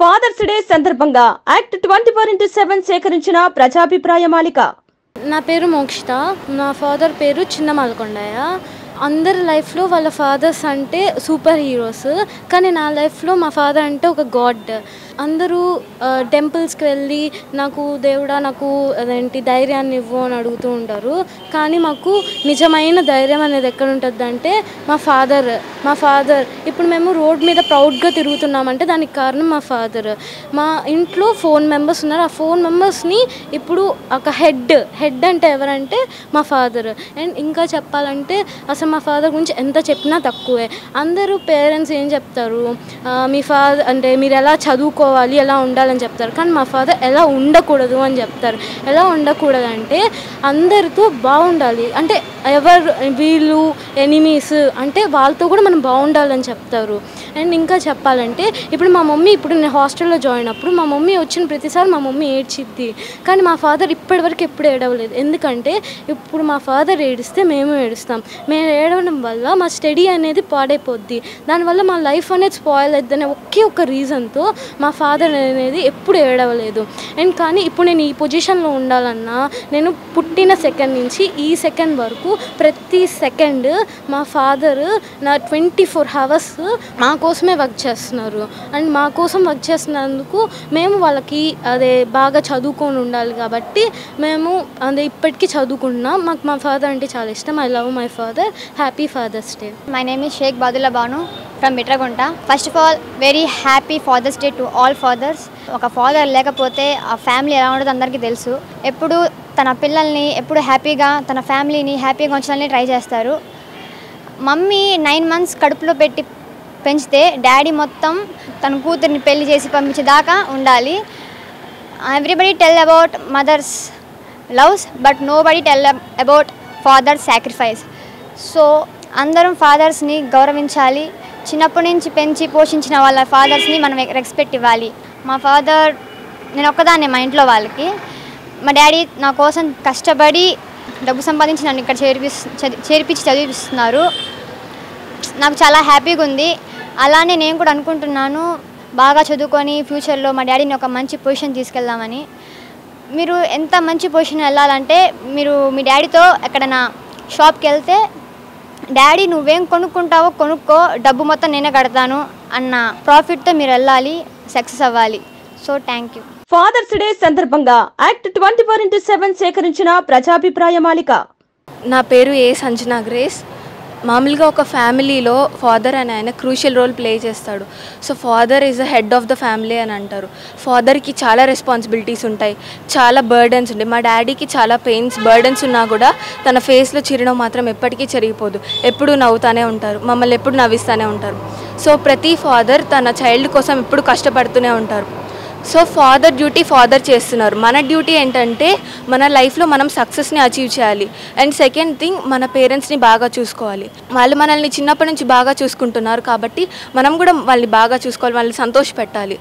Fathers Day సందర్భంగా act twenty four into seven సేకరించిన ప్రజాభిప్రాయ మాలిక నా పేరు మోక్షిత నా ఫాదర్ పేరు చిన్న మాలకొండయ్య అందరి లైఫ్లో వాళ్ళ ఫాదర్స్ అంటే సూపర్ హీరోస్ కానీ నా లైఫ్లో మా ఫాదర్ అంటే ఒక గాడ్ అందరూ టెంపుల్స్కి వెళ్ళి నాకు దేవుడా నాకు అదేంటి ధైర్యాన్ని ఇవ్వు అని అడుగుతూ ఉంటారు కానీ మాకు నిజమైన ధైర్యం అనేది ఎక్కడ ఉంటుంది అంటే మా ఫాదర్ మా ఫాదర్ ఇప్పుడు మేము రోడ్ మీద ప్రౌడ్గా తిరుగుతున్నామంటే దానికి కారణం మా ఫాదర్ మా ఇంట్లో ఫోన్ మెంబర్స్ ఉన్నారు ఆ ఫోన్ మెంబర్స్ని ఇప్పుడు ఒక హెడ్ హెడ్ అంటే ఎవరంటే మా ఫాదర్ అండ్ ఇంకా చెప్పాలంటే అసలు మా ఫాదర్ గురించి ఎంత చెప్పినా తక్కువే అందరూ పేరెంట్స్ ఏం చెప్తారు ఆ, మీ ఫాదర్ అంటే మీరు ఎలా చదువుకోవాలి ఎలా ఉండాలని చెప్తారు కానీ మా ఫాదర్ ఎలా ఉండకూడదు అని చెప్తారు ఎలా ఉండకూడదు అంటే అందరితో బాగుండాలి అంటే ఎవరు వీళ్ళు ఎనిమీస్ అంటే వాళ్ళతో కూడా మనం బాగుండాలని చెప్తారు అండ్ ఇంకా చెప్పాలంటే ఇప్పుడు మా మమ్మీ ఇప్పుడు నేను హాస్టల్లో జాయిన్ అప్పుడు మా మమ్మీ వచ్చిన ప్రతిసారి మా మమ్మీ ఏడ్చిద్ది కానీ మా ఫాదర్ ఇప్పటివరకు ఎప్పుడు ఏడవలేదు ఎందుకంటే ఇప్పుడు మా ఫాదర్ ఏడిస్తే మేము ఏడుస్తాం మేము ఏడవడం వల్ల మా స్టడీ అనేది పాడైపోద్ది దానివల్ల మా లైఫ్ అనేది స్పాయిల్ అవుతుందనే ఒకే ఒక రీజన్తో మా ఫాదర్ అనేది ఎప్పుడు ఏడవలేదు అండ్ కానీ ఇప్పుడు నేను ఈ పొజిషన్లో ఉండాలన్నా నేను పుట్టిన సెకండ్ నుంచి ఈ సెకండ్ వరకు ప్రతి సెకండ్ మా ఫాదర్ నా ట్వంటీ ఫోర్ అవర్స్ మా కోసమే వర్క్ చేస్తున్నారు అండ్ మా కోసం వర్క్ చేస్తున్నందుకు మేము వాళ్ళకి అదే బాగా చదువుకొని ఉండాలి కాబట్టి మేము అదే ఇప్పటికీ చదువుకుంటున్నాం మాకు మా ఫాదర్ అంటే చాలా ఇష్టం I love my father happy Father's Day My name is Sheikh Badullah Banu from Mitragunta. First of all, very happy Father's Day to all fathers. ఒక ఫాదర్ లేకపోతే ఆ ఫ్యామిలీ ఎలా ఉండదో అందరికీ తెలుసు ఎప్పుడు తన పిల్లల్ని ఎప్పుడు హ్యాపీగా తన ఫ్యామిలీని హ్యాపీగా ఉంచాలని ట్రై చేస్తారు మమ్మీ నైన్ మంత్స్ కడుపులో పెట్టి పెంచితే డాడీ మొత్తం తన కూతుర్ని పెళ్లి చేసి పంపించేదాకా ఉండాలి everybody tell about mother's loves but nobody tell about father sacrifice so అందరం ఫాదర్స్ని గౌరవించాలి చిన్నప్పటి నుంచి పెంచి పోషించిన వాళ్ళ ఫాదర్స్ని మనం రెస్పెక్ట్ ఇవ్వాలి మా ఫాదర్ నేను ఒక్కదాన్నే మా ఇంట్లో వాళ్ళకి మా డాడీ నా కోసం కష్టపడి డబ్బు సంపాదించి నన్ను ఇక్కడ చేర్పిస్ చది- చేర్పించి చదివిస్తున్నారు నాకు చాలా హ్యాపీగా ఉంది అలానే నేను కూడా అనుకుంటున్నాను బాగా చదువుకొని ఫ్యూచర్లో మా డాడీని ఒక మంచి పొజిషన్ తీసుకెళ్దామని మీరు ఎంత మంచి పొజిషన్ వెళ్ళాలంటే మీరు మీ డాడీతో ఎక్కడైనా షాప్కి వెళ్తే డాడీ నువ్వేం కొనుక్కుంటావో కొనుక్కో డబ్బు మొత్తం నేనే కడతాను అన్న ప్రాఫిట్తో మీరు వెళ్ళాలి సక్సెస్ అవ్వాలి so thank you Father's Day సందర్భంగా act twenty four into seven సేకరించిన ప్రజాభిప్రాయ మాలిక నా పేరు ఏ సంజనా గ్రేస్ మామూలుగా ఒక ఫ్యామిలీలో ఫాదర్ అని ఆయన క్రూషియల్ రోల్ ప్లే చేస్తాడు so father is the head of the family అని అంటారు ఫాదర్కి చాలా రెస్పాన్సిబిలిటీస్ ఉంటాయి చాలా బర్డన్స్ ఉంటాయి మా డాడీకి చాలా పెయిన్స్ బర్డన్స్ ఉన్నా కూడా తన ఫేస్లో చిరునవ్వు మాత్రం ఎప్పటికీ చెరిగిపోదు ఎప్పుడు నవ్వుతానే ఉంటారు మమ్మల్ని ఎప్పుడు నవ్విస్తూనే ఉంటారు సో ప్రతి ఫాదర్ తన చైల్డ్ కోసం ఎప్పుడు కష్టపడుతూనే ఉంటారు సో ఫాదర్ డ్యూటీ ఫాదర్ చేస్తున్నారు మన డ్యూటీ ఏంటంటే మన లైఫ్లో మనం సక్సెస్ని అచీవ్ చేయాలి అండ్ సెకండ్ థింగ్ మన పేరెంట్స్ని బాగా చూసుకోవాలి వాళ్ళు మనల్ని చిన్నప్పటి నుంచి బాగా చూసుకుంటున్నారు కాబట్టి మనం కూడా వాళ్ళని బాగా చూసుకోవాలి వాళ్ళని సంతోష పెట్టాలి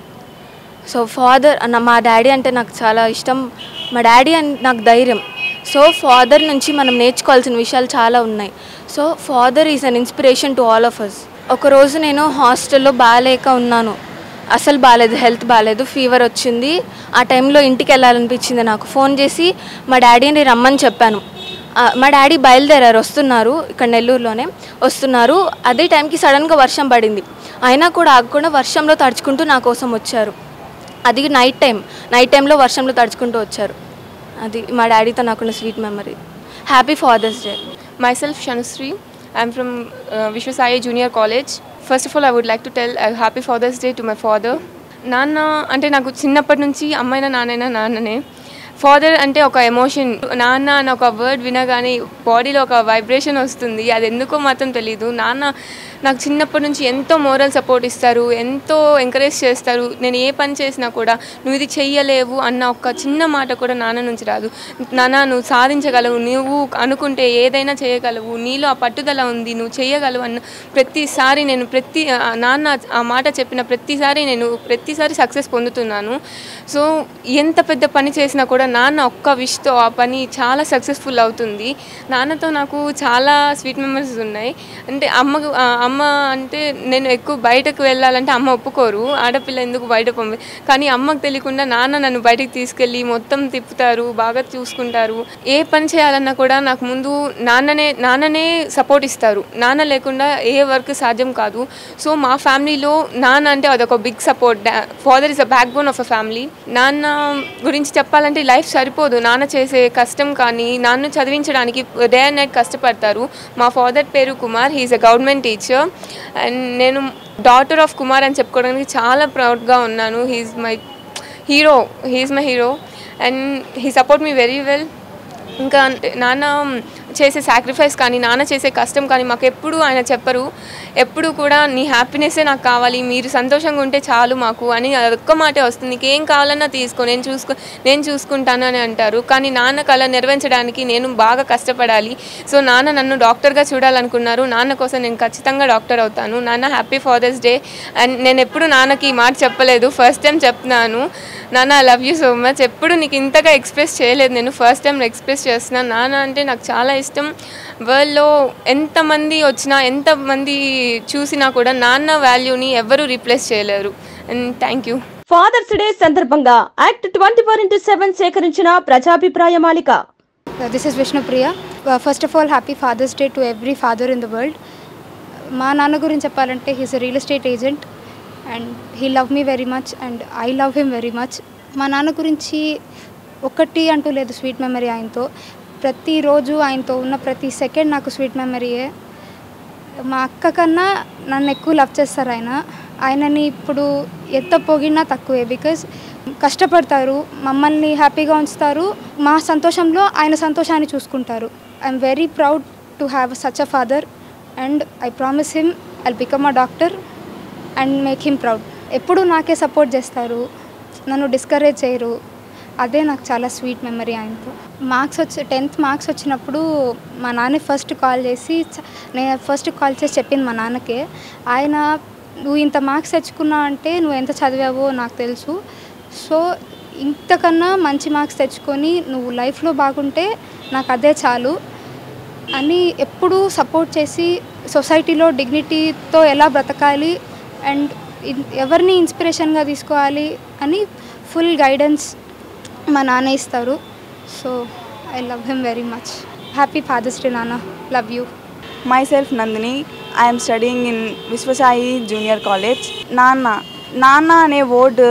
సో ఫాదర్ అన్న మా డాడీ అంటే నాకు చాలా ఇష్టం మా డాడీ అని నాకు ధైర్యం సో ఫాదర్ నుంచి మనం నేర్చుకోవాల్సిన విషయాలు చాలా ఉన్నాయి so father is an inspiration to all of us ఒకరోజు నేను హాస్టల్లో బాగాలేక ఉన్నాను అసలు బాగాలేదు హెల్త్ బాగాలేదు ఫీవర్ వచ్చింది ఆ టైంలో ఇంటికి వెళ్ళాలనిపించింది నాకు ఫోన్ చేసి మా డాడీని రమ్మని చెప్పాను ఆ, మా డాడీ బయలుదేరారు వస్తున్నారు ఇక్కడ నెల్లూరులోనే వస్తున్నారు అదే టైంకి సడన్గా వర్షం పడింది అయినా కూడా ఆగకుండా వర్షంలో తడుచుకుంటూ నా కోసం వచ్చారు అది నైట్ టైం నైట్ టైంలో వర్షంలో తడుచుకుంటూ వచ్చారు అది మా డాడీతో నాకున్న sweet memory happy Father's Day Myself, Shanusri. I'm from uh, Vishwasaya Junior College. First of all, I would like to tell a happy Father's Day to my father. నాన్న అంటే నాకు చిన్నప్పటి నుంచి అమ్మైనా నాన్నైనా నాన్ననే ఫాదర్ అంటే ఒక ఎమోషన్ నాన్న అని ఒక వర్డ్ వినగానే బాడీలో ఒక వైబ్రేషన్ వస్తుంది అది ఎందుకో మాత్రం తెలీదు నాన్న నాకు చిన్నప్పటి నుంచి ఎంతో మోరల్ సపోర్ట్ ఇస్తారు ఎంతో ఎంకరేజ్ చేస్తారు నేను ఏ పని చేసినా కూడా నువ్వు ఇది చెయ్యలేవు అన్న ఒక చిన్న మాట కూడా నాన్న నుంచి రాదు నాన్న నువ్వు సాధించగలవు నువ్వు అనుకుంటే ఏదైనా చేయగలవు నీలో ఆ పట్టుదల ఉంది నువ్వు చేయగలవు అన్న ప్రతిసారి నేను ప్రతి ఆ నాన్న ఆ మాట చెప్పిన ప్రతిసారి నేను ప్రతిసారి సక్సెస్ పొందుతున్నాను సో ఎంత పెద్ద పని చేసినా కూడా నాన్న ఒక్క విష్తో ఆ పని చాలా సక్సెస్ఫుల్ అవుతుంది నాన్నతో నాకు చాలా స్వీట్ మెమరీస్ ఉన్నాయి అంటే అమ్మ ఆ అమ్మ అంటే నేను ఎక్కువ బయటకు వెళ్ళాలంటే అమ్మ ఒప్పుకోరు ఆడపిల్ల ఎందుకు బయట పంపి కానీ అమ్మకు తెలియకుండా నాన్న నన్ను బయటకు తీసుకెళ్ళి మొత్తం తిప్పుతారు బాగా చూసుకుంటారు ఏ పని చేయాలన్నా కూడా నాకు ముందు నాన్ననే నాన్ననే సపోర్ట్ ఇస్తారు నాన్న లేకుండా ఏ వర్క్ సాధ్యం కాదు సో మా ఫ్యామిలీలో నాన్న అంటే అదొక big support father is a backbone of a family నాన్న గురించి చెప్పాలంటే లైఫ్ సరిపోదు నాన్న చేసే కష్టం కానీ నాన్న చదివించడానికి డే అండ్ నైట్ కష్టపడతారు మా ఫాదర్ పేరు Kumar he's a government teacher and నేను డాటర్ ఆఫ్ కుమార్ అని చెప్పుకోవడానికి చాలా ప్రౌడ్గా ఉన్నాను he's my hero he's my hero and he support me very well ఇంకా అంటే నాన్న చేసే సాక్రిఫైస్ కానీ నాన్న చేసే కష్టం కానీ మాకు ఎప్పుడు ఆయన చెప్పరు ఎప్పుడు కూడా నీ హ్యాపీనెస్సే నాకు కావాలి మీరు సంతోషంగా ఉంటే చాలు మాకు అని ఒక్క మాటే వస్తుంది నీకేం కావాలన్నా తీసుకో నేను చూసుకో నేను చూసుకుంటాను అని అంటారు కానీ నాన్న కళ నెరవేర్చడానికి నేను బాగా కష్టపడాలి సో నాన్న నన్ను డాక్టర్గా చూడాలనుకున్నారు నాన్న కోసం నేను ఖచ్చితంగా డాక్టర్ అవుతాను నాన్న హ్యాపీ ఫాదర్స్ డే అండ్ నేను ఎప్పుడు నాన్నకి ఈ మాట చెప్పలేదు ఫస్ట్ టైం చెప్తున్నాను నాన్న I love you so much ఎప్పుడు నీకు ఇంతగా ఎక్స్ప్రెస్ చేయలేదు నేను ఫస్ట్ టైం ఎక్స్ప్రెస్ చేస్తున్నాను నాన్న అంటే నాకు చాలా ఇష్టం వరల్డ్లో ఎంతమంది వచ్చినా ఎంతమంది చూసినా కూడా నాన్న వాల్యూని ఎవరు రీప్లేస్ చేయలేరు and thank you Father's Day సందర్భంగా act twenty four into seven సేకరించిన ప్రజాభిప్రాయ మాలిక Uh, this is Vishnupriya. Uh, first of all, happy Father's Day to every father in the world. మా నాన్న గురించి చెప్పాలంటే he's real estate agent and he love me very much and I love him very much మా నాన్న గురించి ఒకటి అంటూ లేదు స్వీట్ మెమరీ ఆయనతో ప్రతిరోజు ఆయనతో ఉన్న ప్రతి సెకండ్ నాకు స్వీట్ మెమరీయే మా అక్క కన్నా నన్ను ఎక్కువ లవ్ చేస్తారు ఆయన ఆయనని ఇప్పుడు ఎంత పొగిడినా తక్కువే బికాజ్ కష్టపడతారు మమ్మల్ని హ్యాపీగా ఉంచుతారు మా సంతోషంలో ఆయన సంతోషాన్ని చూసుకుంటారు I'm very proud to have such a father and I promise him I become a doctor and make him proud ఎప్పుడు నాకే సపోర్ట్ చేస్తారు నన్ను డిస్కరేజ్ చేయరు అదే నాకు చాలా స్వీట్ మెమరీ ఆయనతో మార్క్స్ వచ్చి టెన్త్ మార్క్స్ వచ్చినప్పుడు మా నాన్న ఫస్ట్ కాల్ చేసి చ- నేను ఫస్ట్ కాల్ చేసి చెప్పింది మా నాన్నకే ఆయన నువ్వు ఇంత మార్క్స్ తెచ్చుకున్నావు అంటే నువ్వు ఎంత చదివావో నాకు తెలుసు సో ఇంతకన్నా మంచి మార్క్స్ తెచ్చుకొని నువ్వు లైఫ్లో బాగుంటే నాకు అదే చాలు అని ఎప్పుడూ సపోర్ట్ చేసి సొసైటీలో డిగ్నిటీతో ఎలా బ్రతకాలి అండ్ ఇన్- ఎవరిని ఇన్స్పిరేషన్గా తీసుకోవాలి అని ఫుల్ గైడెన్స్ మా నాన్న ఇస్తారు so I love him very much happy Father's Day నాన్న love you myself Nandini I'm studying in Vishwasai junior college నాన్న నాన్న అనే వర్డ్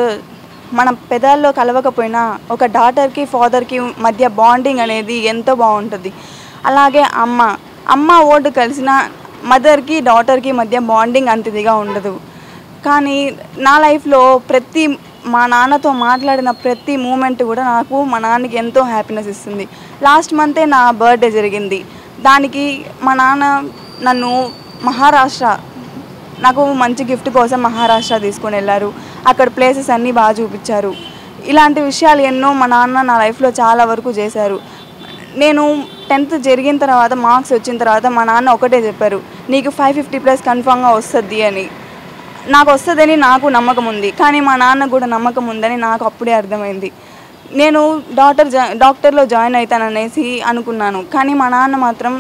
మన పెదాల్లో కలవకపోయినా ఒక డాటర్కి ఫాదర్కి మధ్య బాండింగ్ అనేది ఎంతో బాగుంటుంది అలాగే అమ్మ అమ్మ వర్డ్ కలిసిన మదర్కి డాటర్కి మధ్య బాండింగ్ అంత ఇదిగా ఉండదు కానీ నా లైఫ్లో ప్రతి మా నాన్నతో మాట్లాడిన ప్రతి మూమెంట్ కూడా నాకు మా నాన్నకి ఎంతో హ్యాపీనెస్ ఇస్తుంది లాస్ట్ మంతే నా బర్త్డే జరిగింది దానికి మా నాన్న నన్ను మహారాష్ట్ర నాకు మంచి గిఫ్ట్ కోసం మహారాష్ట్ర తీసుకొని వెళ్ళారు అక్కడ ప్లేసెస్ అన్నీ బాగా చూపించారు ఇలాంటి విషయాలు ఎన్నో మా నాన్న నా లైఫ్లో చాలా వరకు చేశారు నేను టెన్త్ జరిగిన తర్వాత మార్క్స్ వచ్చిన తర్వాత మా నాన్న ఒకటే చెప్పారు నీకు ఫైవ్ ఫిఫ్టీ ప్లస్ కన్ఫామ్గా వస్తుంది అని నాకు వస్తుందని నాకు నమ్మకం ఉంది కానీ మా నాన్న కూడా నమ్మకం ఉందని నాకు అప్పుడే అర్థమైంది నేను డాక్టర్ జా డాక్టర్లో జాయిన్ అవుతాననేసి అనుకున్నాను కానీ మా నాన్న మాత్రం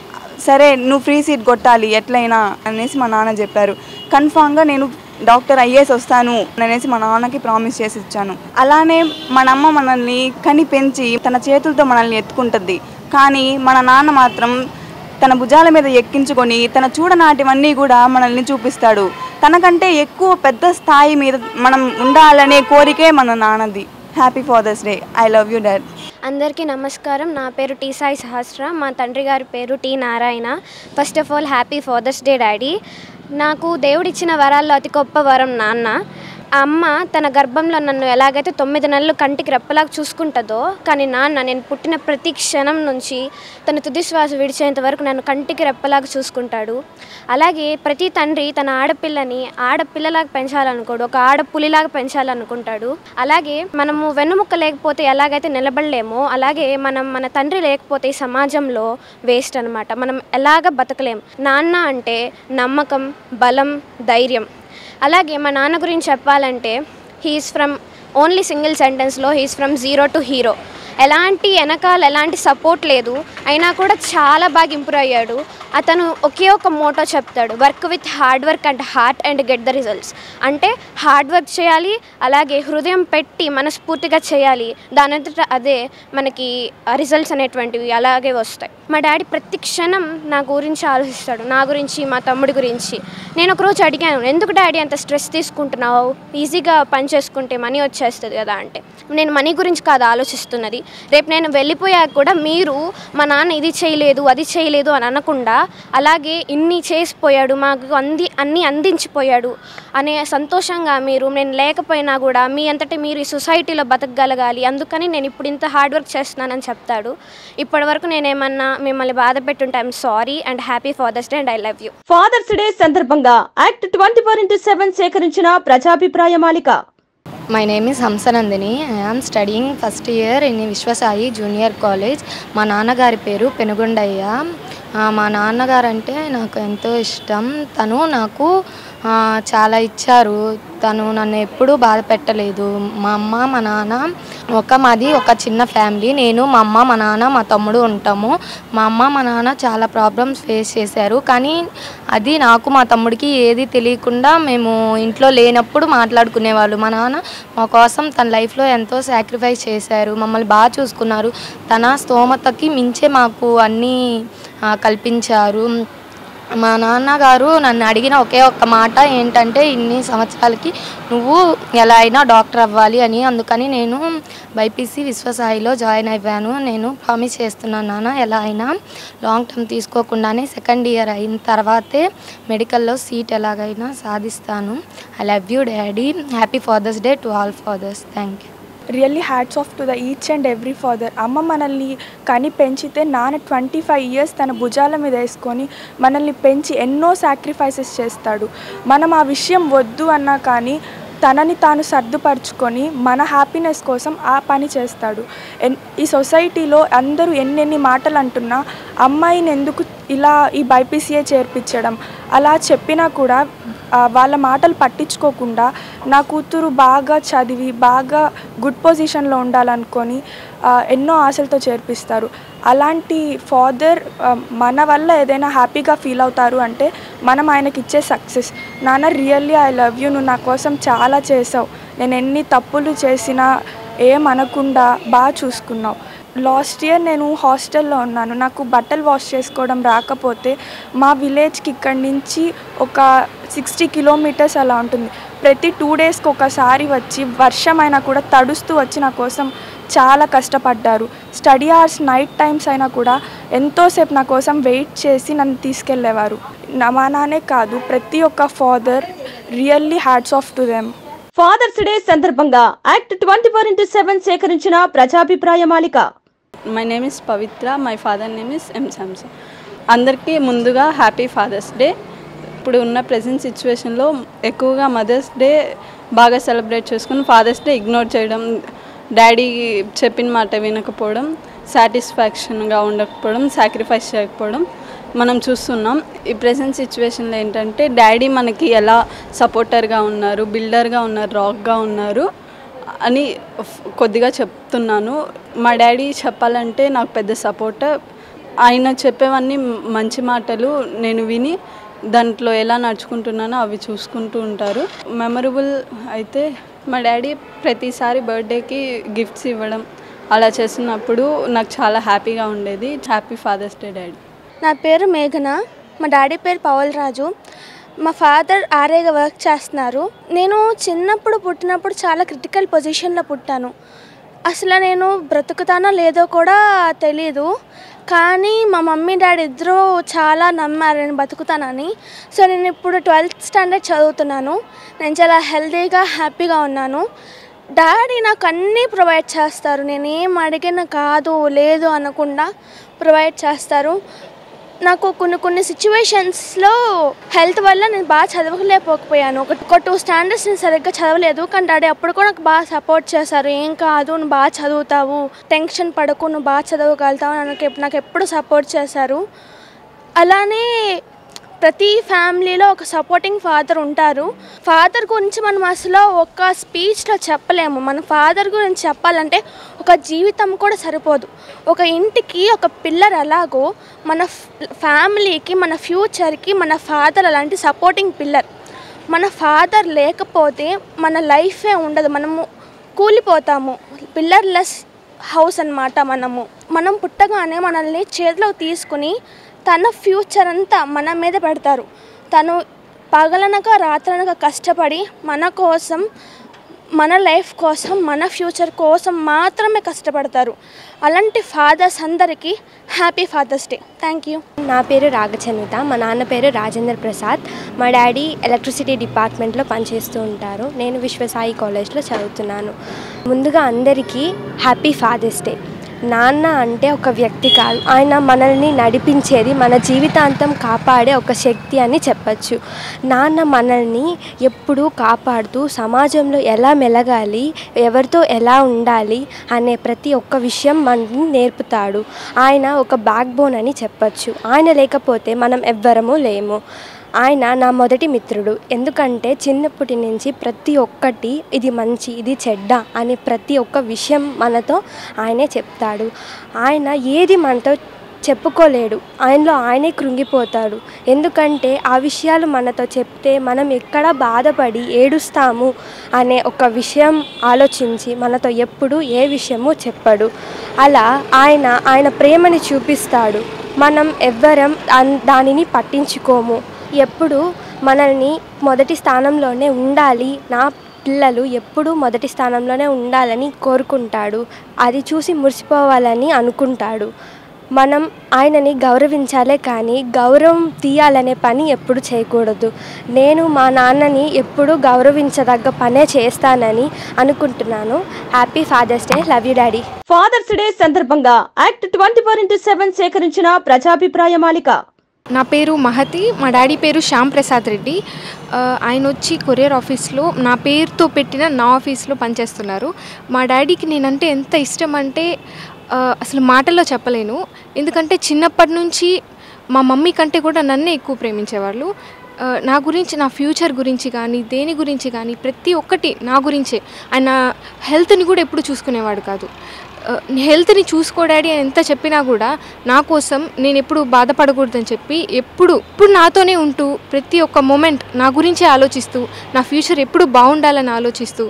సరే నువ్వు ఫ్రీ సీట్ కొట్టాలి ఎట్లయినా అనేసి మా నాన్న చెప్పారు కన్ఫామ్గా నేను డాక్టర్ అయ్యేసి వస్తాను అనేసి మా నాన్నకి ప్రామిస్ చేసి ఇచ్చాను అలానే మన అమ్మ మనల్ని కని పెంచి తన చేతులతో మనల్ని ఎత్తుకుంటుంది కానీ మన నాన్న మాత్రం తన భుజాల మీద ఎక్కించుకొని తన చూడనాటివన్నీ కూడా మనల్ని చూపిస్తాడు తనకంటే ఎక్కువ పెద్ద స్థాయి మీద మనం ఉండాలనే కోరికే మన నాన్నది happy Father's Day I love you dad అందరికీ నమస్కారం నా పేరు టీ సాయి సహస్ర మా తండ్రి గారి పేరు T Narayana first of all happy Father's Day daddy నాకు దేవుడిచ్చిన వరాల్లో అతి గొప్ప వరం నాన్న ఆ అమ్మ తన గర్భంలో నన్ను ఎలాగైతే తొమ్మిది నెలలు కంటికి రెప్పలాగా చూసుకుంటుందో కానీ నాన్న నేను పుట్టిన ప్రతి క్షణం నుంచి తన తుది శ్వాస విడిచేంత వరకు నన్ను కంటికి రెప్పలాగా చూసుకుంటాడు అలాగే ప్రతి తండ్రి తన ఆడపిల్లని ఆడపిల్లలాగా పెంచాలనుకోడు ఒక ఆడపులిలాగా పెంచాలనుకుంటాడు అలాగే మనము వెన్నుముక్క లేకపోతే ఎలాగైతే నిలబడలేమో అలాగే మనం మన తండ్రి లేకపోతే ఈ సమాజంలో వేస్ట్ అనమాట మనం ఎలాగ బతకలేం నాన్న అంటే నమ్మకం బలం ధైర్యం అలాగే మా నాన్న గురించి చెప్పాలంటే హీఈస్ ఫ్రమ్ ఓన్లీ సింగిల్ సెంటెన్స్లో he's from zero to hero ఎలాంటి వెనకాల ఎలాంటి సపోర్ట్ లేదు అయినా కూడా చాలా బాగా ఇంప్రూవ్ అయ్యాడు అతను ఒకే ఒక మోటో చెప్తాడు work with hard work and heart and get the results అంటే హార్డ్ వర్క్ చేయాలి అలాగే హృదయం పెట్టి మనస్ఫూర్తిగా చేయాలి దాని అంతటా అదే మనకి రిజల్ట్స్ అనేటువంటివి అలాగే వస్తాయి మా డాడీ ప్రతి క్షణం నా గురించి ఆలోచిస్తాడు నా గురించి మా తమ్ముడి గురించి నేను ఒకరోజు అడిగాను ఎందుకు డాడీ అంత స్ట్రెస్ తీసుకుంటున్నావు ఈజీగా పని చేసుకుంటే మనీ వచ్చేస్తుంది కదా అంటే నేను మనీ గురించి కాదు ఆలోచిస్తున్నది రేపు నేను వెళ్ళిపోయాక కూడా మీరు మా నాన్న ఇది చేయలేదు అది చేయలేదు అని అనకుండా అలాగే ఇన్ని చేసిపోయాడు మాకు అంది అన్నీ అందించిపోయాడు అనే సంతోషంగా మీరు నేను లేకపోయినా కూడా మీ అంతటి మీరు ఈ సొసైటీలో బతకగలగాలి అందుకని నేను ఇప్పుడు ఇంత హార్డ్ వర్క్ చేస్తున్నానని చెప్తాడు ఇప్పటి వరకు నేనేమన్నా మిమ్మల్ని బాధ పెట్టుంటే I'm sorry and happy Father's Day and I love you Father's Day సందర్భంగా act twenty four into seven సేకరించిన ప్రజాభిప్రాయ మాలిక my name is Hamsanandini I'm studying first year in Vishwasai junior college మా నాన్నగారి పేరు పెనుగొండయ్య ఆ, మా నాన్నగారు అంటే నాకు ఎంతో ఇష్టం తను నాకు ఆ, చాలా ఇచ్చారు తను నన్ను ఎప్పుడూ బాధ పెట్టలేదు మా అమ్మ మా నాన్న ఒక మాది ఒక చిన్న ఫ్యామిలీ నేను మా అమ్మ మా నాన్న మా తమ్ముడు ఉంటాము మా అమ్మ మా నాన్న చాలా ప్రాబ్లమ్స్ ఫేస్ చేశారు కానీ అది నాకు మా తమ్ముడికి ఏది తెలియకుండా మేము ఇంట్లో లేనప్పుడు మాట్లాడుకునేవాళ్ళు మా నాన్న మా కోసం తన లైఫ్లో ఎంతో సాక్రిఫైస్ చేశారు మమ్మల్ని బాగా చూసుకున్నారు తన స్తోమతకి మించే మాకు అన్నీ ఆ, కల్పించారు మా నాన్నగారు నన్ను అడిగిన ఒకే ఒక్క మాట ఏంటంటే ఇన్ని సంవత్సరాలకి నువ్వు ఎలా అయినా డాక్టర్ అవ్వాలి అని అందుకని నేను బైపీసీ విశ్వసాయిలో జాయిన్ అయ్యాను నేను ప్రామిస్ చేస్తున్నాను నాన్న ఎలా అయినా లాంగ్ టర్మ్ తీసుకోకుండానే సెకండ్ ఇయర్ అయిన తర్వాతే మెడికల్లో సీట్ ఎలాగైనా సాధిస్తాను I love you daddy happy Father's Day to all fathers thank you really hats off to the each and every father అమ్మ మనల్ని కని పెంచితే నాన్న ట్వంటీ ఫైవ్ ఇయర్స్ తన భుజాల మీద వేసుకొని మనల్ని పెంచి ఎన్నో సాక్రిఫైసెస్ చేస్తాడు మనం ఆ విషయం వద్దు అన్నా కానీ తనని తాను సర్దుపరుచుకొని మన హ్యాపీనెస్ కోసం ఆ పని చేస్తాడు ఎన్ ఈ సొసైటీలో అందరూ ఎన్నెన్ని మాటలు అంటున్నా అమ్మాయిని ఎందుకు ఇలా ఈ బైపీసీఏ చేర్పించడం అలా చెప్పినా కూడా ఆ, వాళ్ళ మాటలు పట్టించుకోకుండా నా కూతురు బాగా చదివి బాగా గుడ్ పొజిషన్లో ఉండాలనుకొని ఆ, ఎన్నో ఆశలతో చేర్పిస్తారు అలాంటి ఫాదర్ మన వల్ల ఏదైనా హ్యాపీగా ఫీల్ అవుతారు అంటే మనం ఆయనకి ఇచ్చే సక్సెస్ నాన్న రియల్లీ ఐ లవ్ యూ నువ్వు నా కోసం చాలా చేసావు నేను ఎన్ని తప్పులు చేసినా ఏం అనకుండా బాగా చూసుకున్నావు లాస్ట్ ఇయర్ నేను హాస్టల్లో ఉన్నాను నాకు బట్టలు వాష్ చేసుకోవడం రాకపోతే మా విలేజ్కి ఇక్కడి నుంచి ఒక సిక్స్టీ కిలోమీటర్స్ అలా ఉంటుంది ప్రతి టూ డేస్కి ఒకసారి వచ్చి వర్షం అయినా కూడా తడుస్తూ వచ్చి నా కోసం చాలా కష్టపడ్డారు స్టడీ అవర్స్ నైట్ టైమ్స్ అయినా కూడా ఎంతోసేపు నా కోసం వెయిట్ చేసి నన్ను తీసుకెళ్ళేవారు నా మా నాన్నే కాదు ప్రతి ఒక్క father really hats off to them Father's Day సందర్భంగా act twenty four into seven సేకరించిన ప్రజాభిప్రాయ మాలిక my name is Pavitra my father name is M Samsung అందరికీ ముందుగా హ్యాపీ ఫాదర్స్ డే ఇప్పుడు ఉన్న ప్రజెంట్ సిచ్యువేషన్లో ఎక్కువగా మదర్స్ డే బాగా సెలబ్రేట్ చేసుకుని ఫాదర్స్ డే ఇగ్నోర్ చేయడం డాడీ చెప్పిన మాట వినకపోవడం సాటిస్ఫాక్షన్గా ఉండకపోవడం సాక్రిఫైస్ చేయకపోవడం మనం చూస్తున్నాం ఈ ప్రజెంట్ సిచ్యువేషన్లో ఏంటంటే డాడీ మనకి ఎలా సపోర్టర్గా ఉన్నారు బిల్డర్గా ఉన్నారు రాక్గా ఉన్నారు అని ఫ్- కొద్దిగా చెప్తున్నాను మా డాడీ చెప్పాలంటే నాకు పెద్ద సపోర్ట్ ఆయన చెప్పేవన్నీ మ- మంచి మాటలు నేను విని దాంట్లో ఎలా నడుచుకుంటున్నానో అవి చూసుకుంటూ ఉంటారు మెమరబుల్ అయితే మా డాడీ ప్రతిసారి బర్త్డేకి గిఫ్ట్స్ ఇవ్వడం అలా చేస్తున్నప్పుడు నాకు చాలా హ్యాపీగా ఉండేది హ్యాపీ ఫాదర్స్ డే డాడీ నా పేరు మేఘన మా డాడీ పేరు పవల్ రాజు మా ఫాదర్ ఆర్ఏగా వర్క్ చేస్తున్నారు నేను చిన్నప్పుడు పుట్టినప్పుడు చాలా క్రిటికల్ పొజిషన్లో పుట్టాను అసలు నేను బ్రతుకుతానో లేదో కూడా తెలీదు కానీ మా మమ్మీ డాడీ ఇద్దరూ చాలా నమ్మారు నేను బతుకుతానని సో నేను ఇప్పుడు ట్వెల్త్ స్టాండర్డ్ చదువుతున్నాను నేను చాలా హెల్తీగా హ్యాపీగా ఉన్నాను డాడీ నాకు అన్నీ ప్రొవైడ్ చేస్తారు నేను ఏం అడిగినా కాదు లేదు అనకుండా ప్రొవైడ్ చేస్తారు నాకు కొన్ని కొన్ని సిచ్యువేషన్స్లో హెల్త్ వల్ల నేను బాగా చదవలేకపోకపోయాను ఒక ఒక టూ స్టాండర్డ్స్ నేను సరిగ్గా చదవలేదు కానీ డాడీ అప్పుడు కూడా నాకు బాగా సపోర్ట్ చేశారు ఏం కాదు నువ్వు బాగా చదువుతావు టెన్షన్ పడకు నువ్వు బాగా చదవగలుగుతావు నాకు ఎప్- నాకు ఎప్పుడు సపోర్ట్ చేశారు అలానే ప్రతి ఫ్యామిలీలో ఒక సపోర్టింగ్ ఫాదర్ ఉంటారు ఫాదర్ గురించి మనం అసలు ఒక స్పీచ్లో చెప్పలేము మన ఫాదర్ గురించి చెప్పాలంటే ఒక జీవితం కూడా సరిపోదు ఒక ఇంటికి ఒక పిల్లర్ ఎలాగో మన ఫ్యామిలీకి మన ఫ్యూచర్కి మన ఫాదర్ అలాంటి సపోర్టింగ్ పిల్లర్ మన ఫాదర్ లేకపోతే మన లైఫే ఉండదు మనము కూలిపోతాము పిల్లర్లెస్ హౌస్ అన్నమాట మనము మనం పుట్టగానే మనల్ని చేతిలోకి తీసుకుని తన ఫ్యూచర్ అంతా మన మీద పెడతారు తను పగలనక రాత్రనక కష్టపడి మన కోసం మన లైఫ్ కోసం మన ఫ్యూచర్ కోసం మాత్రమే కష్టపడతారు అలాంటి ఫాదర్స్ అందరికీ happy Father's Day thank you నా పేరు రాగచన్విత మా నాన్న పేరు రాజేంద్ర ప్రసాద్ మా డాడీ ఎలక్ట్రిసిటీ డిపార్ట్మెంట్లో పనిచేస్తూ ఉంటారు నేను విశ్వసాయి కాలేజ్లో చదువుతున్నాను ముందుగా అందరికీ హ్యాపీ ఫాదర్స్ డే నాన్న అంటే ఒక వ్యక్తి కాదు ఆయన మనల్ని నడిపించేది మన జీవితాంతం కాపాడే ఒక శక్తి అని చెప్పచ్చు నాన్న మనల్ని ఎప్పుడూ కాపాడుతూ సమాజంలో ఎలా మెలగాలి ఎవరితో ఎలా ఉండాలి అనే ప్రతి ఒక్క విషయం మనని నేర్పుతాడు ఆయన ఒక బ్యాక్ బోన్ అని చెప్పచ్చు ఆయన లేకపోతే మనం ఎవ్వరము లేము ఆయన నా మొదటి మిత్రుడు ఎందుకంటే చిన్నప్పటి నుంచి ప్రతి ఒక్కటి ఇది మంచి ఇది చెడ్డ అని ప్రతి ఒక్క విషయం మనతో ఆయనే చెప్తాడు ఆయన ఏది మనతో చెప్పుకోలేడు ఆయనలో ఆయనే కృంగిపోతాడు ఎందుకంటే ఆ విషయాలు మనతో చెప్తే మనం ఎక్కడ బాధపడి ఏడుస్తాము అనే ఒక విషయం ఆలోచించి మనతో ఎప్పుడు ఏ విషయము చెప్పడు అలా ఆయన ఆయన ప్రేమని చూపిస్తాడు మనం ఎవ్వరం అన్- దానిని పట్టించుకోము ఎప్పుడు మనల్ని మొదటి స్థానంలోనే ఉండాలి నా పిల్లలు ఎప్పుడూ మొదటి స్థానంలోనే ఉండాలని కోరుకుంటాడు అది చూసి మురిసిపోవాలని అనుకుంటాడు మనం ఆయనని గౌరవించాలే కానీ గౌరవం తీయాలనే పని ఎప్పుడు చేయకూడదు నేను మా నాన్నని ఎప్పుడు గౌరవించదగ్గ పనే చేస్తానని అనుకుంటున్నాను happy Father's Day love you daddy Father's Day సందర్భంగా act twenty four into seven సేకరించిన ప్రజాభిప్రాయ మాలిక నా పేరు మహతి మా డాడీ పేరు శ్యామ్ ప్రసాద్ రెడ్డి ఆ, ఆయన వచ్చి కొరియర్ ఆఫీస్లో నా పేరుతో పెట్టిన నా ఆఫీస్లో పనిచేస్తున్నారు మా డాడీకి నేనంటే ఎంత ఇష్టం అంటే ఆ, అసలు మాటల్లో చెప్పలేను ఎందుకంటే చిన్నప్పటి నుంచి మా మమ్మీ కంటే కూడా నన్నే ఎక్కువ ప్రేమించేవాళ్ళు ఆ, నా గురించి నా ఫ్యూచర్ గురించి కానీ దేని గురించి కానీ ప్రతి ఒక్కటి నా గురించే ఆయన హెల్త్ని కూడా ఎప్పుడు చూసుకునేవాడు కాదు ఆ, హెల్త్ని చూసుకో డాడీ అని ఎంత చెప్పినా కూడా నా కోసం నేను ఎప్పుడు బాధపడకూడదని చెప్పి ఎప్పుడు ఇప్పుడు నాతోనే ఉంటూ ప్రతి ఒక్క మూమెంట్ నా గురించే ఆలోచిస్తూ నా ఫ్యూచర్ ఎప్పుడు బాగుండాలని ఆలోచిస్తూ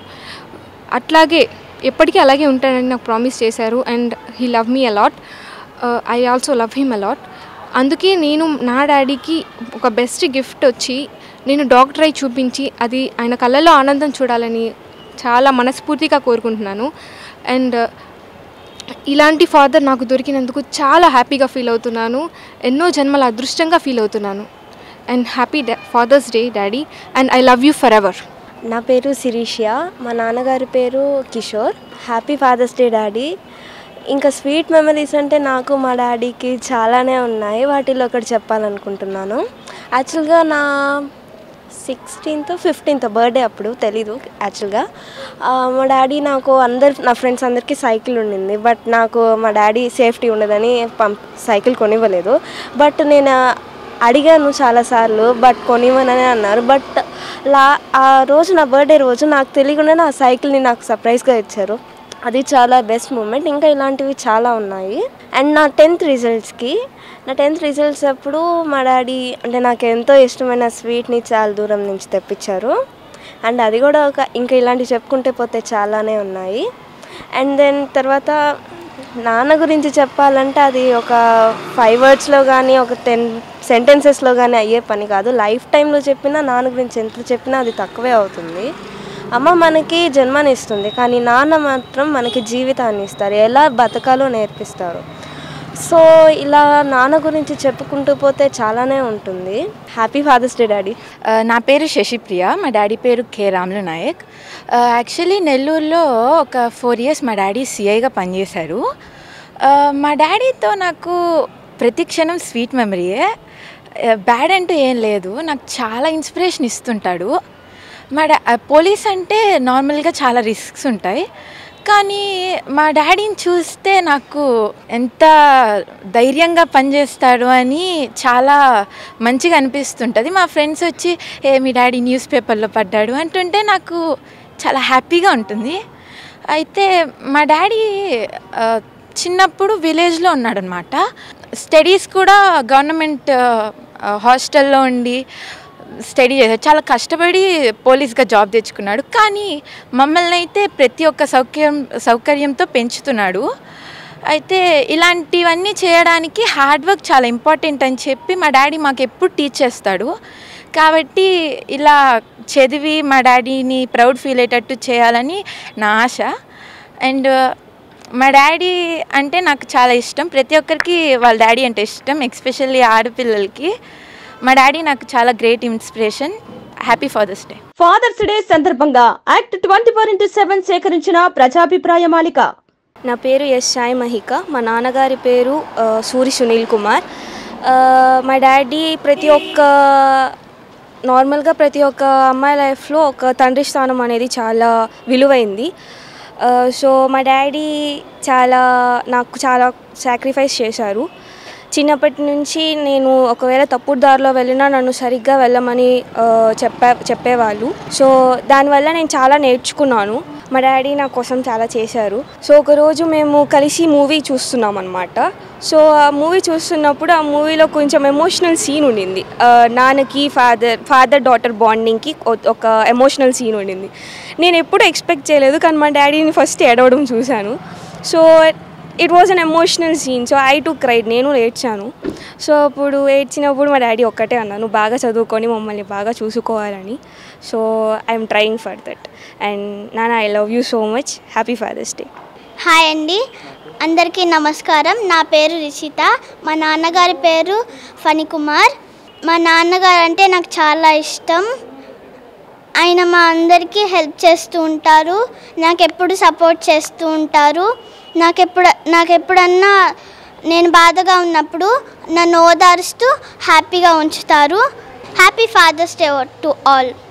అట్లాగే ఎప్పటికీ అలాగే ఉంటానని నాకు ప్రామిస్ చేశారు and he love me a lot I also love him a lot అందుకే నేను నా డాడీకి ఒక బెస్ట్ గిఫ్ట్ వచ్చి నేను డాక్టర్ అయి చూపించి అది ఆయన కళ్ళలో ఆనందం చూడాలని చాలా మనస్ఫూర్తిగా కోరుకుంటున్నాను అండ్ ఇలాంటి ఫాదర్ నాకు దొరికినందుకు చాలా హ్యాపీగా ఫీల్ అవుతున్నాను ఎన్నో జన్మల అదృష్టంగా ఫీల్ అవుతున్నాను and happy Father's Day daddy and I love you forever నా పేరు శిరీషియా మా నాన్నగారి పేరు Kishore happy Father's Day daddy ఇంకా స్వీట్ మెమరీస్ అంటే నాకు మా డాడీకి చాలానే ఉన్నాయి వాటిలో ఒకటి చెప్పాలనుకుంటున్నాను యాక్చువల్గా నా సిక్స్టీన్త్ ఫిఫ్టీన్త్ బర్త్డే అప్పుడు తెలీదు యాక్చువల్గా ఆ, మా డాడీ నాకు అందరు నా ఫ్రెండ్స్ అందరికీ సైకిల్ ఉండింది బట్ నాకు మా డాడీ సేఫ్టీ ఉండదని పంప్ సైకిల్ కొనివ్వలేదు బట్ నేను అడిగాను చాలాసార్లు బట్ కొనివ్వనని అన్నారు బట్ లా ఆ రోజు నా బర్త్డే రోజు నాకు తెలియకుండానే ఆ సైకిల్ని నాకు సర్ప్రైజ్గా ఇచ్చారు అది చాలా బెస్ట్ మూమెంట్ ఇంకా ఇలాంటివి చాలా ఉన్నాయి అండ్ నా టెన్త్ రిజల్ట్స్కి నా టెన్త్ రిజల్ట్స్ అప్పుడు మా డాడీ అంటే నాకు ఎంతో ఇష్టమైన స్వీట్ని చాలా దూరం నుంచి తెప్పించారు అండ్ అది కూడా ఒక ఇంకా ఇలాంటివి చెప్పుకుంటే పోతే చాలానే ఉన్నాయి అండ్ దెన్ తర్వాత నాన్న గురించి చెప్పాలంటే అది ఒక ఫైవ్ వర్డ్స్లో కానీ ఒక టెన్ సెంటెన్సెస్లో కానీ అయ్యే పని కాదు లైఫ్ టైంలో చెప్పినా నాన్న గురించి ఎంత చెప్పినా అది తక్కువే అవుతుంది అమ్మ మనకి జన్మనిస్తుంది కానీ నాన్న మాత్రం మనకి జీవితాన్ని ఇస్తారు ఎలా బతకాలో నేర్పిస్తారు సో ఇలా నాన్న గురించి చెప్పుకుంటూ పోతే చాలానే ఉంటుంది హ్యాపీ ఫాదర్స్ డే డాడీ ఆ, నా పేరు శశిప్రియ మా డాడీ పేరు కె రాములు నాయక్ యాక్చువల్లీ నెల్లూరులో ఒక ఫోర్ ఇయర్స్ మా డాడీ సిఐగా పనిచేశారు ఆ, మా డాడీతో నాకు ప్రతి క్షణం స్వీట్ మెమరీయే బ్యాడ్ అంటూ ఏం లేదు నాకు చాలా ఇన్స్పిరేషన్ ఇస్తుంటాడు మా డా పోలీస్ అంటే నార్మల్గా చాలా రిస్క్స్ ఉంటాయి కానీ మా డాడీని చూస్తే నాకు ఎంత ధైర్యంగా పనిచేస్తాడు అని చాలా మంచిగా అనిపిస్తుంటుంది మా ఫ్రెండ్స్ వచ్చి ఏ మీ డాడీ న్యూస్ పేపర్లో పడ్డాడు అంటుంటే నాకు చాలా హ్యాపీగా ఉంటుంది అయితే మా డాడీ ఆ, చిన్నప్పుడు విలేజ్లో ఉన్నాడనమాట స్టడీస్ కూడా గవర్నమెంట్ హాస్టల్లో ఉండి స్టడీ చేశాడు చాలా కష్టపడి పోలీస్గా జాబ్ తెచ్చుకున్నాడు కానీ మమ్మల్ని అయితే ప్రతి ఒక్క సౌకర్యం సౌకర్యంతో పెంచుతున్నాడు అయితే ఇలాంటివన్నీ చేయడానికి హార్డ్ వర్క్ చాలా ఇంపార్టెంట్ అని చెప్పి మా డాడీ మాకు ఎప్పుడు టీచ్ చేస్తాడు కాబట్టి ఇలా చదివి మా డాడీని ప్రౌడ్ ఫీల్ అయ్యేటట్టు చేయాలని నా ఆశ అండ్ మా డాడీ అంటే నాకు చాలా ఇష్టం ప్రతి ఒక్కరికి వాళ్ళ డాడీ అంటే ఇష్టం ఎక్స్పెషల్లీ ఆడపిల్లలకి మా డాడీ నాకు చాలా great inspiration happy Father's Day Father's Day సందర్భంగా act twenty four into seven సేకరించిన ప్రజాభిప్రాయ మాలిక నా పేరు ఎస్ సాయి మహిక మా నాన్నగారి పేరు ఆ, సూరి సునీల్ కుమార్ ఆ, మా డాడీ ప్రతి ఒక్క నార్మల్గా ప్రతి ఒక్క అమ్మాయి లైఫ్లో ఒక తండ్రి స్థానం అనేది చాలా విలువైంది ఆ, సో మా డాడీ చాలా నాకు చాలా సాక్రిఫైస్ చేశారు చిన్నప్పటి నుంచి నేను ఒకవేళ తప్పుడు దారిలో వెళ్ళినా నన్ను సరిగ్గా వెళ్ళమని ఆ, చెప్పే చెప్పేవాళ్ళు సో దానివల్ల నేను చాలా నేర్చుకున్నాను మా డాడీ నా కోసం చాలా చేశారు సో ఒకరోజు మేము కలిసి మూవీ చూస్తున్నాం అనమాట సో ఆ మూవీ చూస్తున్నప్పుడు ఆ మూవీలో కొంచెం ఎమోషనల్ సీన్ ఉండింది ఆ, నాన్నకి ఫాదర్ ఫాదర్ డాటర్ బాండింగ్కి ఒక ఎమోషనల్ సీన్ ఉండింది నేను ఎప్పుడు ఎక్స్పెక్ట్ చేయలేదు కానీ మా డాడీని ఫస్ట్ ఏడవడం చూశాను so it was an emotional scene so I too cried నేను ఏడ్చాను సో అప్పుడు ఏడ్చినప్పుడు మా డాడీ ఒక్కటే అన్నాను నువ్వు బాగా చదువుకొని మమ్మల్ని బాగా చూసుకోవాలని so I'm trying for that and నాన్న I love you so much happy Father's Day hi అండి అందరికీ నమస్కారం నా పేరు రిషిత మా నాన్నగారి పేరు ఫణికుమార్ మా నాన్నగారు అంటే నాకు చాలా ఇష్టం ఆయన మా అందరికీ హెల్ప్ చేస్తూ ఉంటారు నాకు ఎప్పుడు సపోర్ట్ చేస్తూ ఉంటారు నాకెప్పుడు నాకెప్పుడన్నా నేను బాధగా ఉన్నప్పుడు నన్ను ఓదారుస్తూ హ్యాపీగా ఉంచుతారు happy Father's Day to all